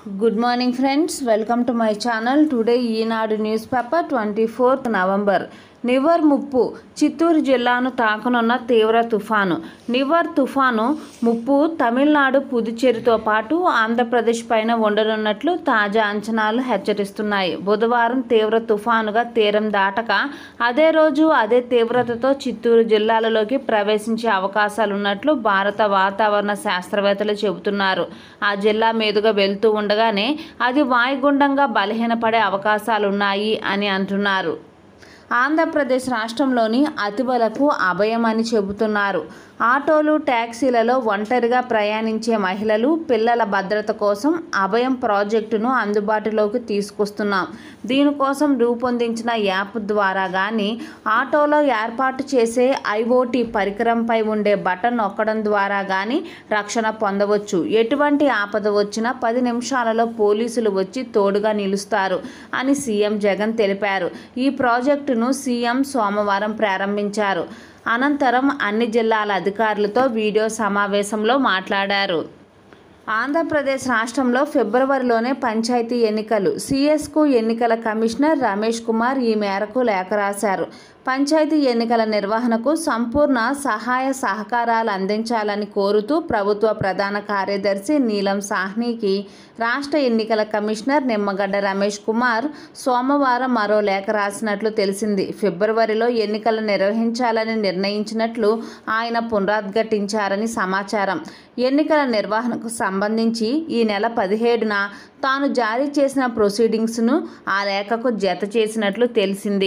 good morning friends welcome to my channel today Eenadu newspaper twenty fourth November Nivar ముప్పు చిత్తూరు జిల్లాను తాకనున్న తీవ్ర తుఫాను నివర్ తుఫాను ముప్పు తమిళనాడు పుదుచ్చేరితో పాటు ఆంధ్రప్రదేశ్ పైన ఉండనున్నట్లు తాజా అంచనాలు హెచ్చరిస్తున్నాయి బుధవారం తీవ్ర తుఫానుగా తీరం దాటక అదే రోజు అదే తీవ్రతతో చిత్తూరు జిల్లాలలోకి ప్రవేశించే అవకాశాలున్నట్లు భారత వాతావరణ శాస్త్రవేత్తలు చెబుతున్నారు ఆ జిల్లా మీదుగా వెళ్తూ ఉండగానే అది వాయుగుండంగా బలహీనపడే అవకాశాలున్నాయి అని అంటున్నారు ఆంధ్రప్రదేశ్ రాష్ట్రంలోని అతివలకు అభయం అని చెబుతున్నారు ఆటోలు ట్యాక్సీలలో ఒంటరిగా ప్రయాణించే మహిళలు పిల్లల భద్రత కోసం అభయం ప్రాజెక్టును అందుబాటులోకి తీసుకొస్తున్నాం దీనికోసం రూపొందించిన యాప్ ద్వారా కానీ ఆటోలో ఏర్పాటు చేసే ఐఓటీ పరికరంపై ఉండే బటన్ నొక్కడం ద్వారా కానీ రక్షణ పొందవచ్చు ఎటువంటి ఆపద వచ్చినా పది నిమిషాలలో పోలీసులు వచ్చి తోడుగా నిలుస్తారు అని సీఎం జగన్ తెలిపారు ఈ ప్రాజెక్టును సీఎం సోమవారం ప్రారంభించారు అనంతరం అన్ని జిల్లాల అధికారులతో వీడియో సమావేశంలో మాట్లాడారు ఆంధ్రప్రదేశ్ రాష్ట్రంలో ఫిబ్రవరిలోనే పంచాయతీ ఎన్నికలు సిఎస్కు ఎన్నికల కమిషనర్ రమేష్ కుమార్ ఈ మేరకు లేఖ రాశారు పంచాయతీ ఎన్నికల నిర్వహణకు సంపూర్ణ సహాయ సహకారాలు అందించాలని కోరుతూ ప్రభుత్వ ప్రధాన కార్యదర్శి నీలం సాహ్నికి రాష్ట్ర ఎన్నికల కమిషనర్ నిమ్మగడ్డ రమేష్ కుమార్ సోమవారం మరో లేఖ రాసినట్లు తెలిసింది ఫిబ్రవరిలో ఎన్నికలు నిర్వహించాలని నిర్ణయించినట్లు ఆయన పునరుద్ఘాటించారని సమాచారం ఎన్నికల నిర్వహణకు సంబంధించి ఈ నెల పదిహేడున తాను జారీ చేసిన ప్రొసీడింగ్స్ను ఆ లేఖకు జత చేసినట్లు తెలిసింది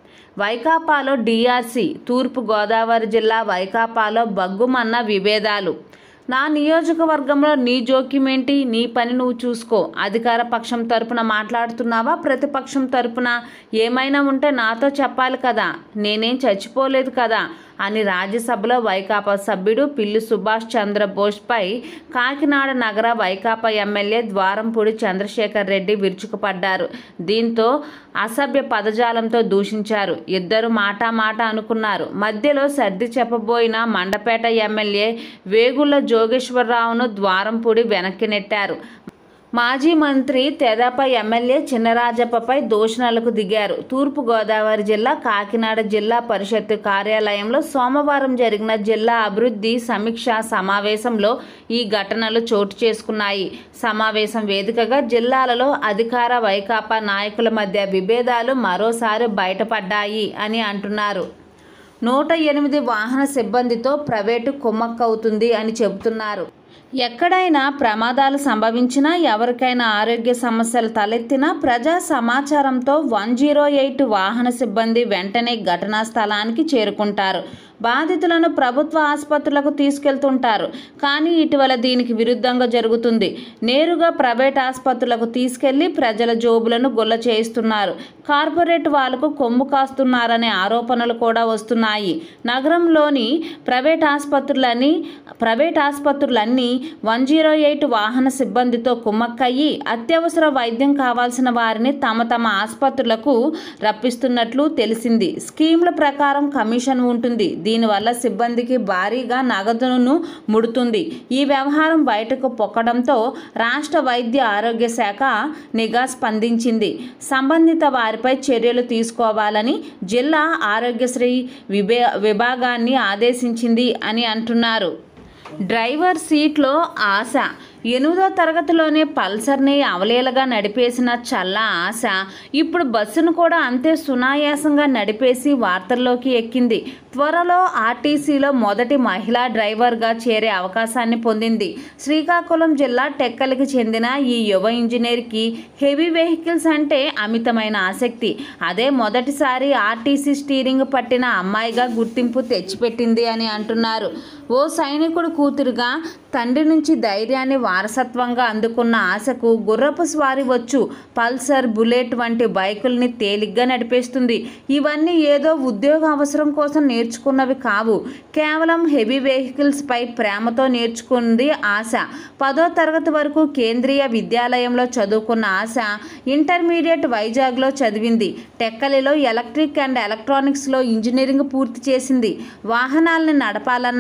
వైకాపాలో డిఆర్సి తూర్పు గోదావరి జిల్లా వైకాపాలో బగ్గుమన్న విభేదాలు నా నియోజకవర్గంలో నీ జోక్యం ఏంటి నీ పని నువ్వు చూసుకో అధికార పక్షం తరపున మాట్లాడుతున్నావా ప్రతిపక్షం తరపున ఏమైనా ఉంటే నాతో చెప్పాలి కదా నేనేం చచ్చిపోలేదు కదా అని రాజ్యసభలో వైకాపా సభ్యుడు పిల్లి సుభాష్ చంద్రబోస్పై కాకినాడ నగర వైకాపా ఎమ్మెల్యే ద్వారంపూడి చంద్రశేఖర్ రెడ్డి విరుచుకుపడ్డారు దీంతో అసభ్య పదజాలంతో దూషించారు ఇద్దరు మాట మాట అనుకున్నారు మధ్యలో సర్ది చెప్పబోయిన మండపేట ఎమ్మెల్యే వేగుళ్ల జోగేశ్వరరావును ద్వారంపూడి వెనక్కి నెట్టారు మాజీ మంత్రి తెదాప ఎమ్మెల్యే చిన్నరాజప్పపై దూషణలకు దిగారు తూర్పుగోదావరి జిల్లా కాకినాడ జిల్లా పరిషత్ కార్యాలయంలో సోమవారం జరిగిన జిల్లా అభివృద్ధి సమీక్ష సమావేశంలో ఈ ఘటనలు చోటు చేసుకున్నాయి సమావేశం వేదికగా జిల్లాలలో అధికార వైకాపా నాయకుల మధ్య విభేదాలు మరోసారి బయటపడ్డాయి అని అంటున్నారు నూట ఎనిమిది వాహన సిబ్బందితో ప్రైవేటు కుమ్మక్కవుతుంది అని చెబుతున్నారు ఎక్కడైనా ప్రమాదాలు సంభవించినా ఎవరికైనా ఆరోగ్య సమస్యలు తలెత్తినా ప్రజా సమాచారంతో వన్ జీరో ఎయిట్ వాహన సిబ్బంది వెంటనే ఘటనా స్థలానికి చేరుకుంటారు బాధితులను ప్రభుత్వ ఆసుపత్రులకు తీసుకెళ్తుంటారు కానీ ఇటీవల దీనికి విరుద్ధంగా జరుగుతుంది నేరుగా ప్రైవేట్ ఆసుపత్రులకు తీసుకెళ్లి ప్రజల జోబులను గొల్ల చేయిస్తున్నారు కార్పొరేట్ వాళ్లకు కొమ్ము కాస్తున్నారనే ఆరోపణలు కూడా వస్తున్నాయి నగరంలోని ప్రైవేట్ ఆసుపత్రులన్నీ ప్రైవేట్ ఆసుపత్రులన్నీ వన్ జీరో ఎయిట్ వాహన సిబ్బందితో కుమ్మక్కయ్యి అత్యవసర వైద్యం కావాల్సిన వారిని తమ తమ ఆసుపత్రులకు రప్పిస్తున్నట్లు తెలిసింది స్కీమ్ల ప్రకారం కమిషన్ ఉంటుంది దీనివల్ల సిబ్బందికి భారీగా నగదును ముడుతుంది ఈ వ్యవహారం బయటకు పొక్కడంతో రాష్ట్ర వైద్య ఆరోగ్య శాఖ నిఘా స్పందించింది సంబంధిత వారిపై చర్యలు తీసుకోవాలని జిల్లా ఆరోగ్యశ్రీ విభే విభాగాన్ని ఆదేశించింది అని అంటున్నారు డ్రైవర్ సీట్లో ఆశ ఎనిమిదో తరగతిలోనే పల్సర్ని అవలేలగా నడిపేసిన చల్ల ఆశ ఇప్పుడు బస్సును కూడా అంతే సునాయాసంగా నడిపేసి వార్తల్లోకి ఎక్కింది త్వరలో ఆర్టీసీలో మొదటి మహిళా డ్రైవర్గా చేరే అవకాశాన్ని పొందింది శ్రీకాకుళం జిల్లా టెక్కలికి చెందిన ఈ యువ ఇంజనీర్కి హెవీ వెహికల్స్ అంటే అమితమైన ఆసక్తి అదే మొదటిసారి ఆర్టీసీ స్టీరింగ్ పట్టిన అమ్మాయిగా గుర్తింపు తెచ్చిపెట్టింది అని అంటున్నారు ఓ సైనికుడు కూతురుగా తండ్రి నుంచి ధైర్యాన్ని వారసత్వంగా అందుకున్న ఆశకు గుర్రపు స్వారీ వచ్చు పల్సర్ బుల్లెట్ వంటి బైకుల్ని తేలిగ్గా నడిపేస్తుంది ఇవన్నీ ఏదో ఉద్యోగ అవసరం కోసం నేర్చుకున్నవి కావు కేవలం హెవీ వెహికల్స్పై ప్రేమతో నేర్చుకుంది ఆశ పదో తరగతి వరకు కేంద్రీయ విద్యాలయంలో చదువుకున్న ఆశ ఇంటర్మీడియట్ వైజాగ్లో చదివింది టెక్కలిలో ఎలక్ట్రిక్ అండ్ ఎలక్ట్రానిక్స్లో ఇంజనీరింగ్ పూర్తి చేసింది వాహనాలను నడపాలన్న ఆశ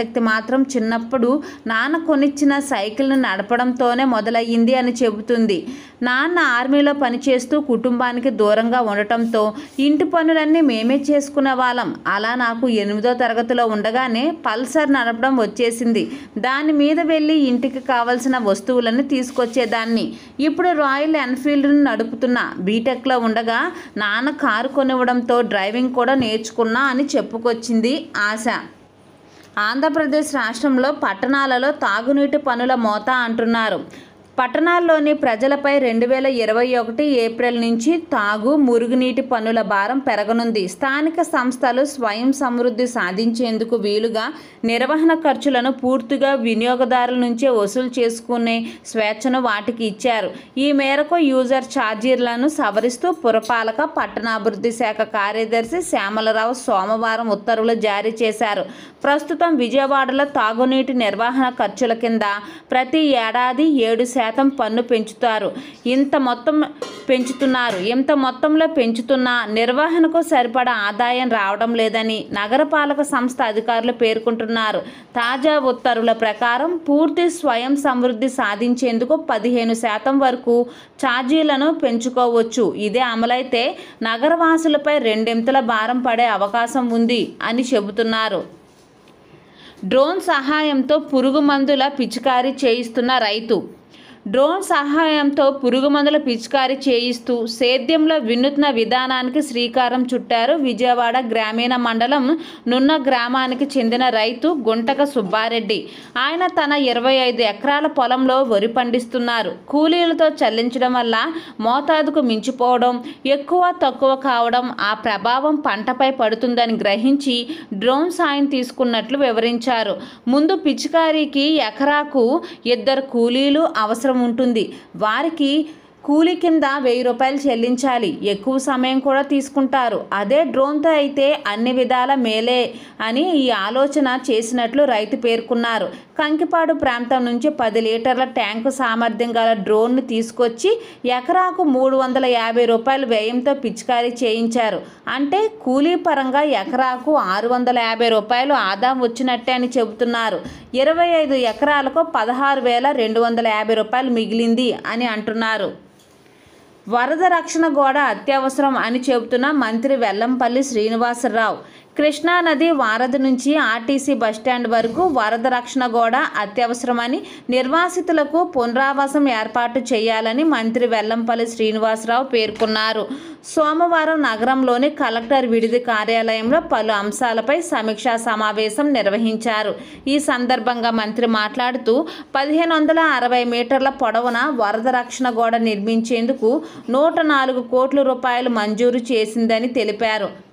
ఆసక్తి మాత్రం చిన్నప్పుడు నాన్న కొనిచ్చిన సైకిల్ని నడపడంతోనే మొదలయ్యింది అని చెబుతుంది నాన్న ఆర్మీలో పనిచేస్తూ కుటుంబానికి దూరంగా ఉండటంతో ఇంటి పనులన్నీ మేమే చేసుకునే వాళ్ళం అలా నాకు ఎనిమిదో తరగతిలో ఉండగానే పల్సర్ నడపడం వచ్చేసింది దాని మీద వెళ్ళి ఇంటికి కావలసిన వస్తువులను తీసుకొచ్చేదాన్ని ఇప్పుడు రాయల్ ఎన్ఫీల్డ్ను నడుపుతున్నా బీటెక్లో ఉండగా నాన్న కారు కొనివ్వడంతో డ్రైవింగ్ కూడా నేర్చుకున్నా అని చెప్పుకొచ్చింది ఆశ ఆంధ్రప్రదేశ్ రాష్ట్రంలో పట్టణాలలో తాగునీటి పనుల మోత అంటున్నారు పట్టణాల్లోని ప్రజలపై రెండు వేల ఇరవై ఒకటి ఏప్రిల్ నుంచి తాగు మురుగునీటి పన్నుల భారం పెరగనుంది స్థానిక సంస్థలు స్వయం సమృద్ధి సాధించేందుకు వీలుగా నిర్వహణ ఖర్చులను పూర్తిగా వినియోగదారుల నుంచే వసూలు చేసుకునే స్వేచ్ఛను వాటికి ఇచ్చారు ఈ మేరకు యూజర్ ఛార్జీలను సవరిస్తూ పురపాలక పట్టణాభివృద్ధి శాఖ కార్యదర్శి శ్యామలరావు సోమవారం ఉత్తర్వులు జారీ చేశారు ప్రస్తుతం విజయవాడలో తాగునీటి నిర్వహణ ఖర్చుల కింద ప్రతి ఏడాది ఏడు శాతం పన్ను పెంచుతారు ఇంత మొత్తం పెంచుతున్నారు ఇంత మొత్తంలో పెంచుతున్నా నిర్వహణకు సరిపడా ఆదాయం రావడం లేదని నగరపాలక సంస్థ అధికారులు పేర్కొంటున్నారు తాజా ఉత్తర్వుల ప్రకారం పూర్తి స్వయం సమృద్ధి సాధించేందుకు పదిహేను శాతం వరకు ఛార్జీలను పెంచుకోవచ్చు ఇదే అమలైతే నగరవాసులపై రెండింతల భారం పడే అవకాశం ఉంది అని చెబుతున్నారు డ్రోన్ సహాయంతో పురుగు మందుల పిచికారీ చేయిస్తున్న రైతు డ్రోన్ సహాయంతో పురుగు మందుల పిచికారీ చేయిస్తూ సేద్యంలో వినూత్న విధానానికి శ్రీకారం చుట్టారు విజయవాడ గ్రామీణ మండలం నున్న గ్రామానికి చెందిన రైతు గుంటక సుబ్బారెడ్డి ఆయన తన ఇరవై ఐదు ఎకరాల పొలంలో వరి పండిస్తున్నారు కూలీలతో చెల్లించడం వల్ల మోతాదుకు మించిపోవడం ఎక్కువ తక్కువ కావడం ఆ ప్రభావం పంటపై పడుతుందని గ్రహించి డ్రోన్ సాయం తీసుకున్నట్లు వివరించారు ముందు పిచికారీకి ఎకరాకు ఇద్దరు కూలీలు అవసరం ఉంటుంది వారికి కూలి కింద వెయ్యి రూపాయలు చెల్లించాలి ఎక్కువ సమయం కూడా తీసుకుంటారు అదే డ్రోన్తో అయితే అన్ని విధాల మేలే అని ఈ ఆలోచన చేసినట్లు రైతు పేర్కొన్నారు కంకిపాడు ప్రాంతం నుంచి పది లీటర్ల ట్యాంకు సామర్థ్యం గల డ్రోన్ను తీసుకొచ్చి ఎకరాకు మూడు వందల యాభై రూపాయల వ్యయంతో పిచికారీ చేయించారు అంటే కూలీ పరంగా ఎకరాకు ఆరు వందల యాభై రూపాయలు ఆదా వచ్చినట్టే అని చెబుతున్నారు ఇరవై ఐదు ఎకరాలకు పదహారు వేల రెండు వందల యాభై రూపాయలు మిగిలింది అని అంటున్నారు వరద రక్షణ గోడ అత్యవసరం అని చెబుతున్న మంత్రి వెల్లంపల్లి శ్రీనివాసరావు కృష్ణా నది వారధి నుంచి ఆర్టీసీ బస్టాండ్ వరకు వరద రక్షణ గోడ అత్యవసరమని నిర్వాసితులకు పునరావాసం ఏర్పాటు చేయాలని మంత్రి వెల్లంపల్లి శ్రీనివాసరావు పేర్కొన్నారు సోమవారం నగరంలోని కలెక్టర్ విడిది కార్యాలయంలో పలు అంశాలపై సమీక్షా సమావేశం నిర్వహించారు ఈ సందర్భంగా మంత్రి మాట్లాడుతూ పదిహేను వందల అరవై మీటర్ల పొడవున వరద రక్షణ గోడ నిర్మించేందుకు నూట నాలుగు కోట్ల రూపాయలు మంజూరు చేసిందని తెలిపారు